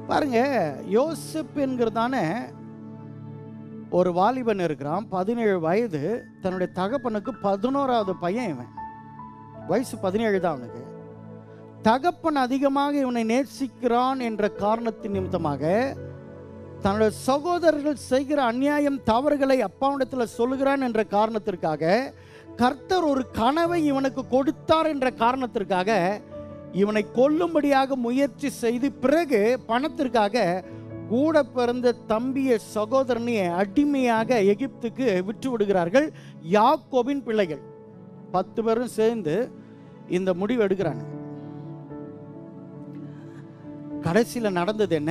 பாருங்க யோசப் என்கிறதான ஒரு வாலிபன் இருக்கிறான் பதினேழு வயது தன்னுடைய தகப்பனுக்கு பதினோராவது பையன் இவன் வயசு பதினேழு தான் அவனுக்கு தகப்பன் அதிகமாக இவனை நேசிக்கிறான் என்ற காரணத்தின் நிமித்தமாக தன்னுடைய சகோதரர்கள் செய்கிற அநியாயம் தவறுகளை அப்பாவிடத்தில் சொல்லுகிறான் என்ற காரணத்திற்காக கர்த்தர் ஒரு கனவை இவனுக்கு கொடுத்தார் என்ற காரணத்திற்காக இவனை கொல்லும்படியாக முயற்சி செய்து பிறகு பணத்திற்காக கூட பிறந்த தம்பிய சகோதரனையை அடிமையாக எகிப்துக்கு விற்று விடுகிறார்கள் யாக்கோபின் பிள்ளைகள் பத்து பேரும் சேர்ந்து இந்த முடிவு எடுக்கிறாங்க கடைசியில் நடந்தது என்ன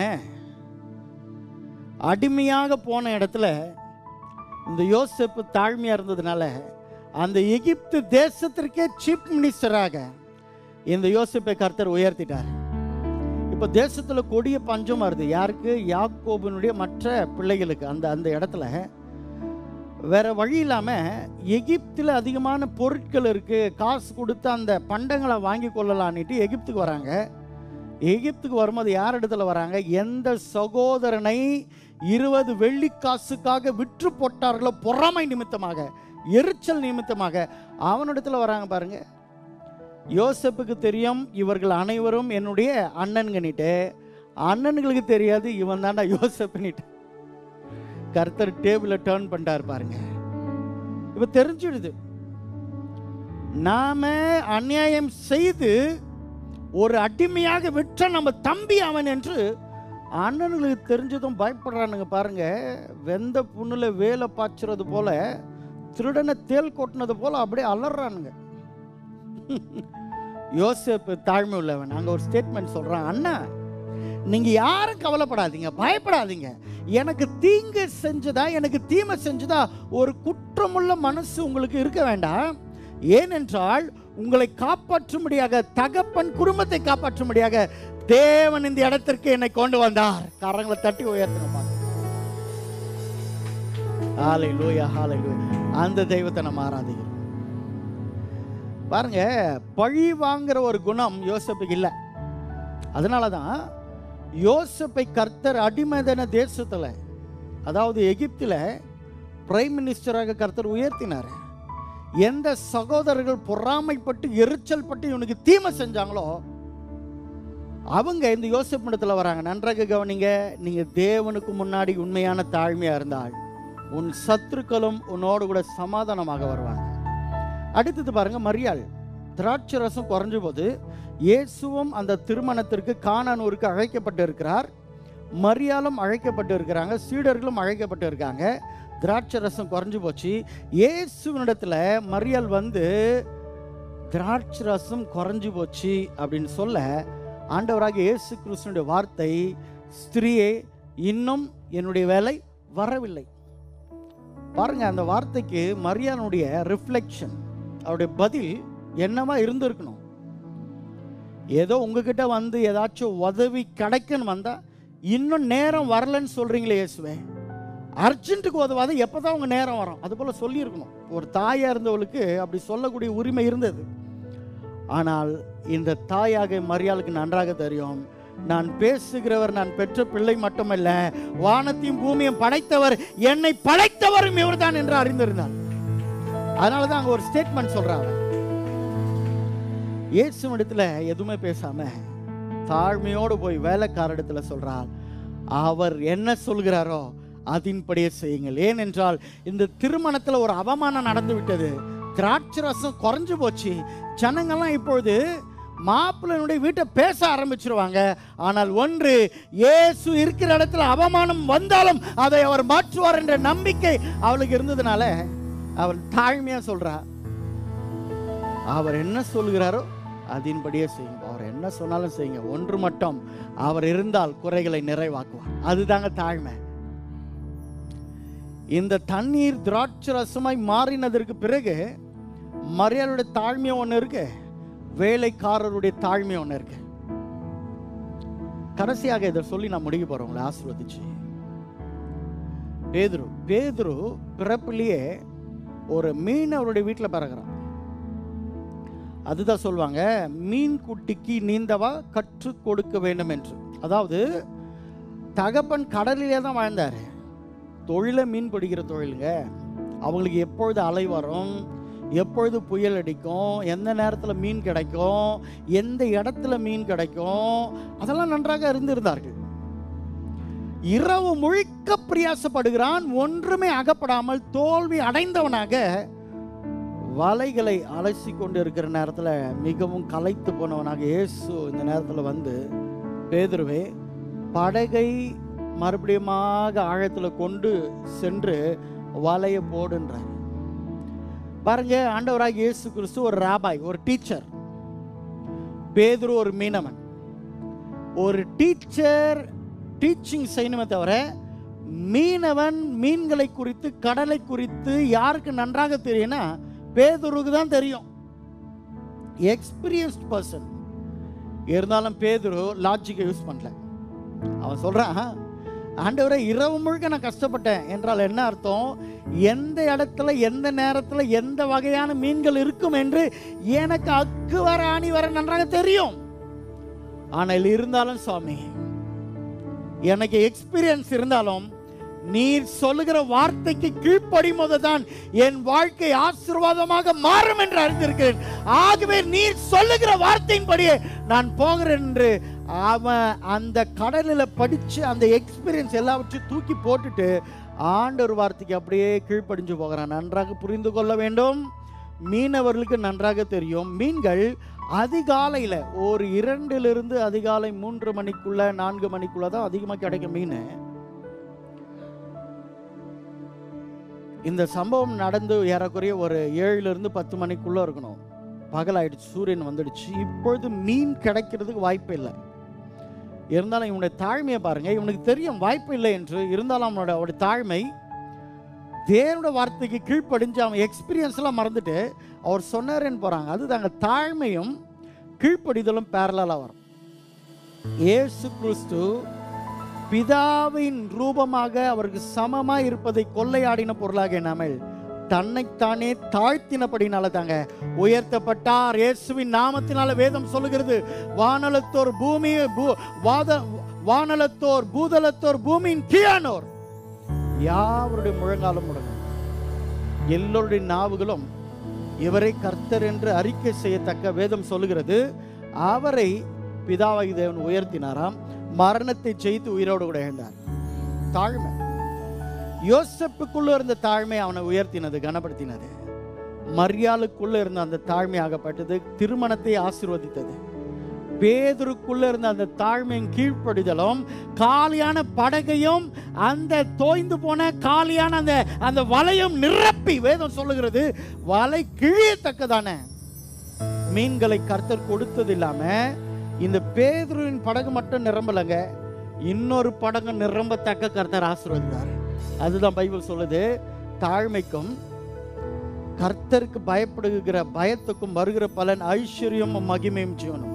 அடிமையாக போன இடத்துல இந்த யோசேப்பு தாழ்மையா இருந்ததுனால அந்த எகிப்து தேசத்திற்கே சீஃப் மினிஸ்டராக இந்த யோசேப்பை கர்த்தர் உயர்த்திட்டார் இப்போ தேசத்துல கொடிய பஞ்சம் வருது யாருக்கு யாக்கோபினுடைய மற்ற பிள்ளைகளுக்கு அந்த அந்த இடத்துல வேற வழி இல்லாம எகிப்தில் அதிகமான பொருட்கள் இருக்கு காசு கொடுத்து அந்த பண்டங்களை வாங்கி கொள்ளலான்னுட்டு எகிப்துக்கு வராங்க எகிப்துக்கு வரும்போது யார் இடத்துல வராங்க எந்த சகோதரனை இருபது வெள்ளி காசுக்காக விற்று போட்டார்களோ பொறாமை நிமித்தமாக எரிச்சல் நிமித்தமாக அவனிடத்துல வராங்க பாருங்க யோசப்புக்கு தெரியும் இவர்கள் அனைவரும் என்னுடைய அண்ணன்கனிட்டு அண்ணன்களுக்கு தெரியாது இவன் தாண்டா யோசப்புன்னுட்டு கர்த்தர் டேபிளை டேர்ன் பண்ணிட்டார் பாருங்க இப்ப தெரிஞ்சிடுது நாம அநியாயம் செய்து ஒரு அடிமையாக விற்ற நம்ம தம்பி அவன் என்று அண்ணனுங்களுக்கு தெரிஞ்சதும் பயப்படுறானுங்க பாருங்க வெந்த புண்ணுல வேலை பாய்ச்சுறது போல திருடனை தேல் கொட்டினது போல அப்படியே அலறானுங்க யோசேப்பு தாழ்மை உள்ளவன் அங்க ஒரு ஸ்டேட்மெண்ட் சொல்றான் அண்ணா நீங்க யாரும் கவலைப்படாதீங்க பயப்படாதீங்க எனக்கு தீங்கு செஞ்சதா எனக்கு தீமை செஞ்சதா ஒரு குற்றமுள்ள மனசு உங்களுக்கு இருக்க வேண்டாம் ஏனென்றால் உங்களை காப்பாற்றும்படியாக தகப்பன் குடும்பத்தை காப்பாற்றும்படியாக தேவன் இந்த இடத்திற்கு என்னை கொண்டு வந்தார் கரங்களை தட்டி உயர்த்தணுமா ஹாலை லூயா ஹாலை அந்த தெய்வத்தை நம்ம ஆராதிக்கிறோம் பாருங்க பழி வாங்குற ஒரு குணம் யோசப்புக்கு இல்லை அதனால தான் யோசப்பை கர்த்தர் அடிமதன தேசத்தில் அதாவது எகிப்தில் பிரைம் மினிஸ்டராக கர்த்தர் உயர்த்தினார் எந்த சகோதரர்கள் பொறாமைப்பட்டு எரிச்சல் பட்டு இவனுக்கு தீமை செஞ்சாங்களோ அவங்க இந்த யோசப் இடத்துல வராங்க நன்றாக கவனிங்க நீங்க தேவனுக்கு முன்னாடி உண்மையான தாழ்மையா இருந்தால் உன் சத்துருக்களும் உன்னோடு கூட சமாதானமாக வருவாங்க அடுத்தது பாருங்க மரியாள் திராட்சை ரசம் குறைஞ்ச போது இயேசுவும் அந்த திருமணத்திற்கு கானானூருக்கு அழைக்கப்பட்டு இருக்கிறார் மரியாளும் அழைக்கப்பட்டு இருக்கிறாங்க சீடர்களும் அழைக்கப்பட்டு இருக்காங்க திராட்சை ரசம் குறைஞ்சு போச்சு இயேசுவினிடத்துல மரியாள் வந்து திராட்சை ரசம் குறைஞ்சு போச்சு அப்படின்னு சொல்ல ஆண்டவராக இயேசு கிறிஸ்துனுடைய வார்த்தை ஸ்திரீயே இன்னும் என்னுடைய வேலை வரவில்லை பாருங்க அந்த வார்த்தைக்கு மரியானுடைய ரிஃப்ளெக்ஷன் அவருடைய பதில் என்னவா இருந்திருக்கணும் ஏதோ உங்ககிட்ட வந்து ஏதாச்சும் உதவி கிடைக்குன்னு வந்தா இன்னும் நேரம் வரலன்னு சொல்றீங்களே இயேசுவே அர்ஜென்ட்டுக்கு உதவாத எப்பதான் உங்க நேரம் வரும் அது போல சொல்லியிருக்கணும் ஒரு தாயா இருந்தவளுக்கு அப்படி சொல்லக்கூடிய உரிமை இருந்தது ஆனால் இந்த தாயாக மரியாளுக்கு நன்றாக தெரியும் நான் பேசுகிறவர் நான் பெற்ற பிள்ளை மட்டுமல்ல வானத்தையும் பூமியும் படைத்தவர் என்னை படைத்தவரும் இவர்தான் என்று அறிந்திருந்தார் அதனால தான் அங்க ஒரு ஸ்டேட்மெண்ட் சொல்றாங்க இயேசு இடத்துல எதுவுமே பேசாம தாழ்மையோடு போய் வேலைக்கார இடத்துல சொல்றார் அவர் என்ன சொல்கிறாரோ அதின்படியே செய்யுங்கள் ஏனென்றால் இந்த திருமணத்துல ஒரு அவமானம் நடந்து விட்டது திராட்சை ரசம் குறைஞ்சு போச்சு ஜனங்கள்லாம் இப்பொழுது மாப்பிள்ளையினுடைய வீட்டை பேச ஆரம்பிச்சிருவாங்க ஆனால் ஒன்று இயேசு இருக்கிற இடத்துல அவமானம் வந்தாலும் அதை அவர் மாற்றுவார் என்ற நம்பிக்கை அவளுக்கு இருந்ததுனால அவள் தாழ்மையா சொல்றா அவர் என்ன சொல்கிறாரோ அதின்படியே செய்யுங்க அவர் என்ன சொன்னாலும் செய்யுங்க ஒன்று மட்டும் அவர் இருந்தால் குறைகளை நிறைவாக்குவார் அதுதாங்க தாழ்மை இந்த தண்ணீர் திராட்சை ரசமாய் மாறினதற்கு பிறகு மரியாளுடைய தாழ்மை ஒன்று இருக்கு வேலைக்காரருடைய தாழ்மை ஒன்று இருக்கு கடைசியாக இதை சொல்லி நான் முடிக்க போறேன் உங்களை ஆசீர்வதிச்சு பேதுரு பேதுரு பிறப்பிலேயே ஒரு மீனவருடைய வீட்டில் பிறகுறான் அதுதான் சொல்லுவாங்க மீன் குட்டிக்கு நீந்தவா கற்றுக் கொடுக்க வேண்டும் என்று அதாவது தகப்பன் கடலிலே தான் வாழ்ந்தார் தொழிலை மீன் பிடிக்கிற தொழிலுங்க அவங்களுக்கு எப்பொழுது அலை வரும் எப்பொழுது புயல் அடிக்கும் எந்த நேரத்தில் மீன் கிடைக்கும் எந்த இடத்துல மீன் கிடைக்கும் அதெல்லாம் நன்றாக இருந்திருந்தார்கள் இரவு முழுக்க பிரயாசப்படுகிறான் ஒன்றுமே அகப்படாமல் தோல்வி அடைந்தவனாக வலைகளை அலசி கொண்டு இருக்கிற நேரத்தில் மிகவும் களைத்து போனவனாக இயேசு இந்த நேரத்தில் வந்து பேதுருவே படகை மறுபடியுமாக ஆழத்தில் கொண்டு சென்று வலையை போடுன்றார் பாருங்க ஆண்டவராக இயேசு கிறிஸ்து ஒரு ராபாய் ஒரு டீச்சர் பேதுரு ஒரு மீனவன் ஒரு டீச்சர் டீச்சிங் செய்யணுமே தவிர மீனவன் மீன்களை குறித்து கடலை குறித்து யாருக்கு நன்றாக தெரியும்னா பேதுருக்கு தான் தெரியும் எக்ஸ்பீரியன்ஸ்ட் பர்சன் இருந்தாலும் பேதுரு லாஜிக்கை யூஸ் பண்ணல அவன் சொல்றான் ஆண்டவரே இரவு முழுக்க நான் கஷ்டப்பட்டேன் என்றால் என்ன அர்த்தம் எந்த இடத்துல எந்த நேரத்தில் எந்த வகையான மீன்கள் இருக்கும் என்று எனக்கு அக்கு வர ஆணி வர நன்றாக தெரியும் ஆனால் இருந்தாலும் சுவாமி எனக்கு எக்ஸ்பீரியன்ஸ் இருந்தாலும் நீர் சொல்லுகிற வார்த்தைக்கு கீழ்ப்படியும் போதுதான் என் வாழ்க்கை ஆசீர்வாதமாக மாறும் என்று அறிந்திருக்கிறேன் ஆகவே நீர் சொல்லுகிற வார்த்தையின்படியே நான் போகிறேன் என்று அவன் அந்த கடலில் படிச்சு அந்த எக்ஸ்பீரியன்ஸ் எல்லாவற்றையும் தூக்கி போட்டுட்டு ஆண்டவர் வார்த்தைக்கு அப்படியே கீழ்ப்படிஞ்சு போகிறான் நன்றாக புரிந்து கொள்ள வேண்டும் மீனவர்களுக்கு நன்றாக தெரியும் மீன்கள் அதிகாலையில் ஒரு இரண்டிலிருந்து அதிகாலை மூன்று மணிக்குள்ள நான்கு மணிக்குள்ள தான் அதிகமாக கிடைக்கும் மீன் இந்த சம்பவம் நடந்து ஏறக்குறைய ஒரு ஏழுல இருந்து பத்து மணிக்குள்ள இருக்கணும் பகலாயிடுச்சு சூரியன் வந்துடுச்சு இப்பொழுது மீன் கிடைக்கிறதுக்கு வாய்ப்பு இல்லை இருந்தாலும் இவனுடைய தாழ்மையை பாருங்க இவனுக்கு தெரியும் வாய்ப்பு இல்லை என்று இருந்தாலும் அவனோட அவருடைய தாழ்மை தேவனோட வார்த்தைக்கு கீழ்ப்படிஞ்சு அவன் எக்ஸ்பீரியன்ஸ்லாம் மறந்துட்டு அவர் சொன்னாருன்னு போறாங்க அதுதாங்க தாழ்மையும் கீழ்ப்படிதலும் பேரலாக வரும் இயேசு கிறிஸ்து பிதாவின் ரூபமாக அவருக்கு சமமாய் இருப்பதை கொள்ளையாடின பொருளாக எண்ணாமல் தன்னைத்தானே தாழ்த்தினபடினால தாங்க உயர்த்தப்பட்டார் இயேசுவின் நாமத்தினால வேதம் சொல்லுகிறது வானலத்தோர் பூமி பூ- வாத வானலத்தோர் பூதலத்தோர் பூமியின் கீழானோர் யாவருடைய முழங்காலும் முடங்கும் எல்லோருடைய நாவுகளும் இவரை கர்த்தர் என்று அறிக்கை செய்யத்தக்க வேதம் சொல்லுகிறது அவரை பிதாவாகி தேவன் உயர்த்தினாராம் மரணத்தை ஜெயித்து உயிரோடு கூட எழுந்தார் தாழ்மை யோசப்புக்குள்ள இருந்த தாழ்மை அவனை உயர்த்தினது கனப்படுத்தினது மரியாளுக்குள்ள இருந்த அந்த தாழ்மை ஆகப்பட்டது திருமணத்தை ஆசீர்வதித்தது பேதுருக்குள்ள இருந்த அந்த தாழ்மையின் கீழ்ப்படிதலும் காலியான படகையும் அந்த தோய்ந்து போன காலியான அந்த அந்த வலையும் நிரப்பி வேதம் சொல்லுகிறது வலை கிழியத்தக்கதான மீன்களை கர்த்தர் கொடுத்தது இல்லாம இந்த பேதுருவின் படகு மட்டும் நிரம்பலங்க இன்னொரு படகு நிரம்பத்தக்க கர்த்தர் ஆசீர்வதித்தார் அதுதான் பைபிள் சொல்லுது தாழ்மைக்கும் கர்த்தருக்கு பயப்படுகிற பயத்துக்கும் வருகிற பலன் ஐஸ்வர்யமும் மகிமையும் ஜீவனும்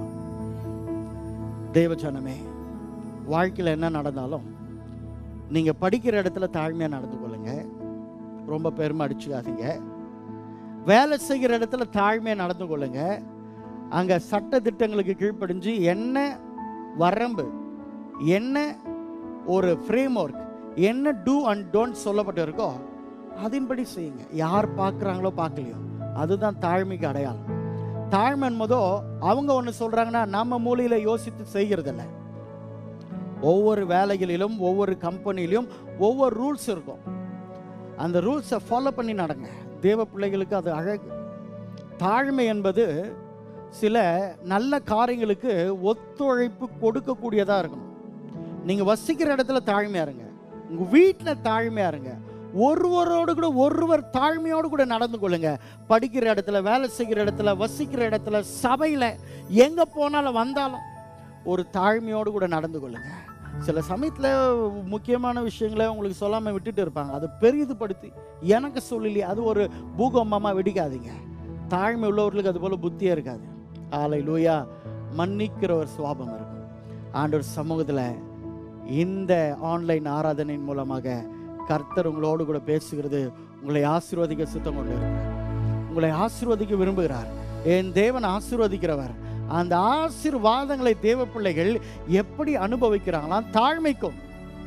தேவஜனமே வாழ்க்கையில் என்ன நடந்தாலும் நீங்கள் படிக்கிற இடத்துல தாழ்மையாக நடந்து கொள்ளுங்க ரொம்ப பெருமை அடிச்சுக்காதீங்க வேலை செய்கிற இடத்துல தாழ்மையாக நடந்து கொள்ளுங்க அங்கே சட்ட திட்டங்களுக்கு கீழ்ப்படிஞ்சு என்ன வரம்பு என்ன ஒரு ஃப்ரேம் ஒர்க் என்ன டூ அண்ட் டோன்ட் சொல்லப்பட்டு இருக்கோ அதன்படி செய்யுங்க யார் பார்க்குறாங்களோ பார்க்கலையோ அதுதான் தாழ்மைக்கு அடையாளம் தாழ்மை என்பதோ அவங்க ஒன்று சொல்கிறாங்கன்னா நம்ம மூலையில் யோசித்து செய்கிறதில்ல ஒவ்வொரு வேலைகளிலும் ஒவ்வொரு கம்பெனிலையும் ஒவ்வொரு ரூல்ஸ் இருக்கும் அந்த ரூல்ஸை ஃபாலோ பண்ணி நடங்க தேவ பிள்ளைகளுக்கு அது அழகு தாழ்மை என்பது சில நல்ல காரியங்களுக்கு ஒத்துழைப்பு கொடுக்கக்கூடியதாக இருக்கணும் நீங்கள் வசிக்கிற இடத்துல தாழ்மையாக இருங்க உங்கள் வீட்டில் தாழ்மையாக இருங்க ஒருவரோடு கூட ஒருவர் தாழ்மையோடு கூட நடந்து கொள்ளுங்க படிக்கிற இடத்துல வேலை செய்கிற இடத்துல வசிக்கிற இடத்துல சபையில் எங்கே போனாலும் வந்தாலும் ஒரு தாழ்மையோடு கூட நடந்து கொள்ளுங்க சில சமயத்தில் முக்கியமான விஷயங்களை உங்களுக்கு சொல்லாமல் விட்டுட்டு இருப்பாங்க அதை பெரிதுபடுத்தி எனக்கு சொல்லலையே அது ஒரு பூகம்பமாக வெடிக்காதீங்க தாழ்மை உள்ளவர்களுக்கு அது போல் புத்தியே இருக்காது ஆலை லூயா மன்னிக்கிற ஒரு சுவாபம் இருக்கும் ஆண்டவர் சமூகத்தில் இந்த ஆன்லைன் ஆராதனையின் மூலமாக கர்த்தர் உங்களோடு கூட பேசுகிறது உங்களை ஆசீர்வதிக்க சுத்தம் கொண்டு இருக்கிறார் உங்களை ஆசீர்வதிக்க விரும்புகிறார் என் தேவன் ஆசீர்வதிக்கிறவர் அந்த ஆசீர்வாதங்களை தேவ பிள்ளைகள் எப்படி அனுபவிக்கிறாங்களாம் தாழ்மைக்கும்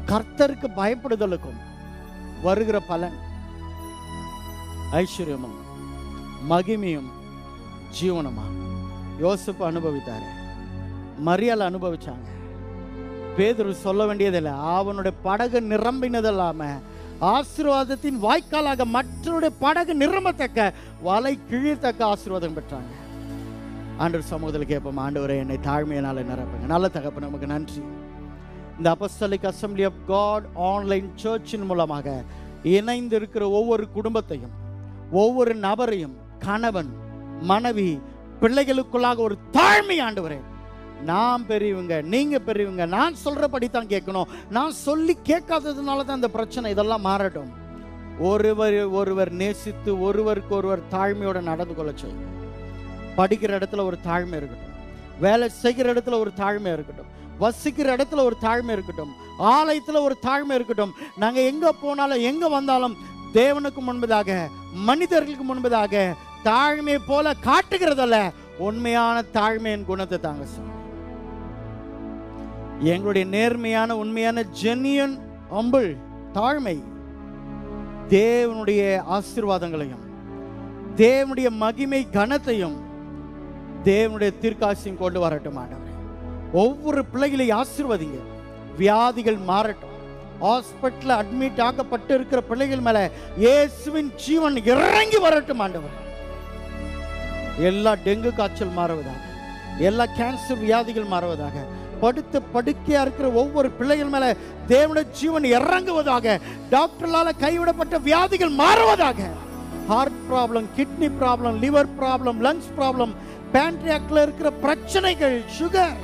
கர்த்தருக்கு பயப்படுதலுக்கும் வருகிற பலன் ஐஸ்வர்யமும் மகிமையும் ஜீவனமா யோசிப்பு அனுபவித்தாரு மரியாதை அனுபவிச்சாங்க பேதுரு சொல்ல வேண்டியதில்லை அவனுடைய படகு நிரம்பினது இல்லாம ஆசீர்வாதத்தின் வாய்க்காலாக மற்றவருடைய படகு நிரம்பத்தக்க வலை கிழித்தக்க ஆசீர்வாதம் பெற்றாங்க ஆண்டவர் சமூகத்தில் கேட்போம் ஆண்டவரே என்னை தாழ்மையினால நிரப்புங்க நல்ல தகப்பு நமக்கு நன்றி இந்த apostolic assembly of God online சர்ச்சின் மூலமாக இணைந்து இருக்கிற ஒவ்வொரு குடும்பத்தையும் ஒவ்வொரு நபரையும் கணவன் மனைவி பிள்ளைகளுக்குள்ளாக ஒரு தாழ்மை ஆண்டவரே நான் பெரியவங்க நீங்க பெரியவங்க நான் சொல்றபடி தான் கேட்கணும் நான் சொல்லி கேட்காததுனால தான் இந்த பிரச்சனை இதெல்லாம் மாறட்டும் ஒருவர் ஒருவர் நேசித்து ஒருவருக்கு ஒருவர் தாழ்மையோட நடந்து கொள்ள செய்யும் படிக்கிற இடத்துல ஒரு தாழ்மை இருக்கட்டும் வேலை செய்கிற இடத்துல ஒரு தாழ்மை இருக்கட்டும் வசிக்கிற இடத்துல ஒரு தாழ்மை இருக்கட்டும் ஆலயத்துல ஒரு தாழ்மை இருக்கட்டும் நாங்க எங்க போனாலும் எங்க வந்தாலும் தேவனுக்கு முன்பதாக மனிதர்களுக்கு முன்பதாக தாழ்மை போல காட்டுகிறதல்ல உண்மையான தாழ்மையின் குணத்தை தாங்க சாமி எங்களுடைய நேர்மையான உண்மையான ஜென்யன் அம்பிள் தாழ்மை தேவனுடைய ஆசீர்வாதங்களையும் தேவனுடைய மகிமை கனத்தையும் தேவனுடைய தீர்க்காசியும் கொண்டு வரட்டும் ஆண்டவரே ஒவ்வொரு பிள்ளைகளையும் ஆசீர்வதிங்க வியாதிகள் மாறட்டும் ஹாஸ்பிட்டல் அட்மிட் ஆக்கப்பட்டு இருக்கிற பிள்ளைகள் மேல இயேசுவின் ஜீவன் இறங்கி வரட்டும் ஆண்டவர் எல்லா டெங்கு காய்ச்சல் மாறுவதாக எல்லா கேன்சர் வியாதிகள் மாறுவதாக படுத்த படுக்கையா இருக்கிற ஒவ்வொரு பிள்ளைகள் மேல தேவனுடைய ஜீவன் இறங்குவதாக டாக்டர்களால கைவிடப்பட்ட வியாதிகள் மாறுவதாக heart problem kidney problem liver problem lungs problem பேண்ட்ரியாக்ல இருக்கிற பிரச்சனைகள் sugar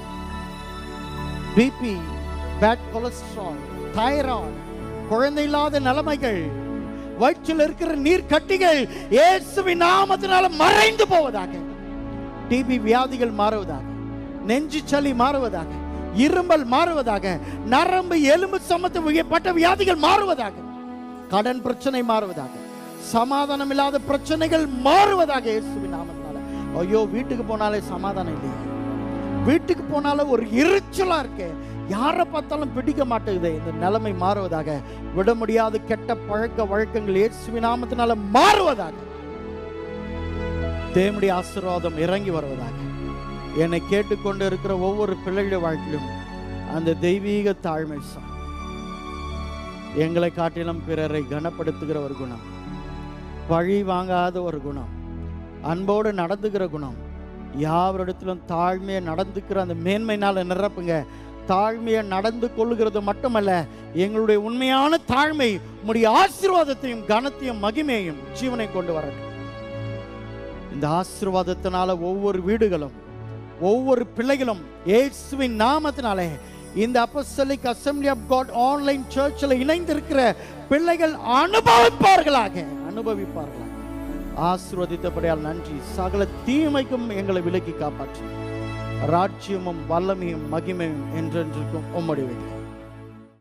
BP bad cholesterol thyroid குழந்தை இல்லாத நிலைமைகள் வயிற்றில் இருக்கிற நீர் கட்டிகள் இயேசுவின் நாமத்தினால மறைந்து போவதாக டிபி வியாதிகள் மாறுவதாக நெஞ்சு சளி மாறுவதாக இருமல் மாறுவதாக நரம்பு எலும்பு சம்பந்தப்பட்ட வியாதிகள் மாறுவதாக கடன் பிரச்சனை மாறுவதாக சமாதானம் இல்லாத பிரச்சனைகள் மாறுவதாக இயேசுவின் நாமத்தினால ஐயோ வீட்டுக்கு போனாலே சமாதானம் இல்லையே வீட்டுக்கு போனாலும் ஒரு எரிச்சலா இருக்கு யாரை பார்த்தாலும் பிடிக்க மாட்டேங்குது இந்த நிலைமை மாறுவதாக விட முடியாத கெட்ட பழக்க வழக்கங்கள் இயேசுவின் நாமத்தினால மாறுவதாக தேவனுடைய ஆசீர்வாதம் இறங்கி வருவதாக என்னை கேட்டுக்கொண்டு இருக்கிற ஒவ்வொரு பிள்ளைகளுடைய வாழ்க்கையிலும் அந்த தெய்வீக தாழ்மை சா- எங்களை காட்டிலும் பிறரை கனப்படுத்துகிற ஒரு குணம் பழி வாங்காத ஒரு குணம் அன்போடு நடந்துக்கிற குணம் யாவரிடத்திலும் தாழ்மையை நடந்துக்கிற அந்த மேன்மைனால நிரப்புங்க தாழ்மையை நடந்து கொள்ளுகிறது மட்டுமல்ல எங்களுடைய உண்மையான தாழ்மை உம்முடைய ஆசீர்வாதத்தையும் கனத்தையும் மகிமையையும் ஜீவனை கொண்டு வரட்டும் இந்த ஆசீர்வாதத்தினால ஒவ்வொரு வீடுகளும் ஒவ்வொரு பிள்ளைகளும் இயேசுவின் நாமத்தினாலே இந்த apostolic assembly of God online சர்ச்சில் இணைந்திருக்கிற பிள்ளைகள் அனுபவிப்பார்களாக அனுபவிப்பார்களாக ஆசீர்வதித்தபடியால் நன்றி சகல தீமைக்கும் எங்களை விலக்கி காப்பாற்று ராஜ்யமும் வல்லமையும் மகிமையும் என்றென்றைக்கும் உம்முடைய